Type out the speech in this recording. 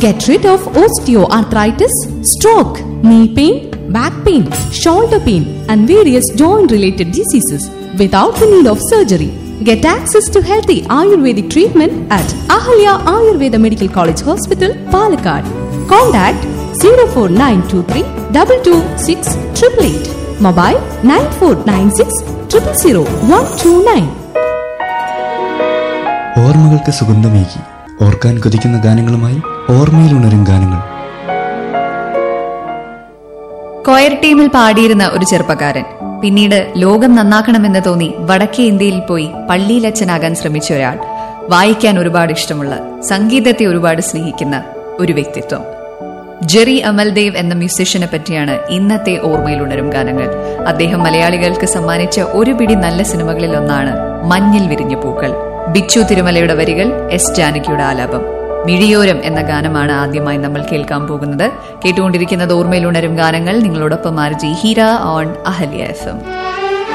Get rid of osteoarthritis, stroke, knee pain, back pain, shoulder pain, and various joint related diseases without the need of surgery. Get access to healthy Ayurvedic treatment at Ahalya Ayurveda Medical College Hospital, Palakkad. Contact 04923 226 888. Mobile 9496 000 129. ഓർമ്മകൾക്ക് സുഗന്ധമേകി ഓർക്കാൻ കൊതിക്കുന്ന ഗാനങ്ങളുമായി ഓർമ്മയിലുണരും ഗാനങ്ങൾ coir ടീമിൽ പാടിയിരുന്ന ഒരു ചെറുപ്പക്കാരൻ പിന്നീട് ലോകം നന്നാക്കണമെന്ന് തോന്നി വടക്കേ ഇന്ത്യയിൽ പോയി പള്ളിയിലച്ഛനാകാൻ ശ്രമിച്ച ഒരാൾ വായിക്കാൻ ഒരുപാട് ഇഷ്ടമുള്ള സംഗീതത്തെ ഒരുപാട് സ്നേഹിക്കുന്ന ഒരു വ്യക്തിത്വം ജെറി അമൽദേവ് എന്ന മ്യൂസിഷ്യനെ പറ്റിയാണ് ഇന്നത്തെ ഓർമ്മയിൽ ഉണരും ഗാനങ്ങൾ അദ്ദേഹം മലയാളികൾക്ക് സമ്മാനിച്ച ഒരു പിടി നല്ല സിനിമകളിൽ ഒന്നാണ് മഞ്ഞിൽ വിരിഞ്ഞ പൂക്കൾ ബിച്ചു തിരുമലയുടെ വരികൾ എസ് ജാനകിയുടെ ആലാപം മിഴിയോരം എന്ന ഗാനമാണ് ആദ്യമായി നമ്മൾ കേൾക്കാൻ പോകുന്നത് കേട്ടുകൊണ്ടിരിക്കുന്നത് ഓർമ്മയിൽ ഉണരും ഗാനങ്ങൾ നിങ്ങളോടൊപ്പം RJ Heera on Ahalya F M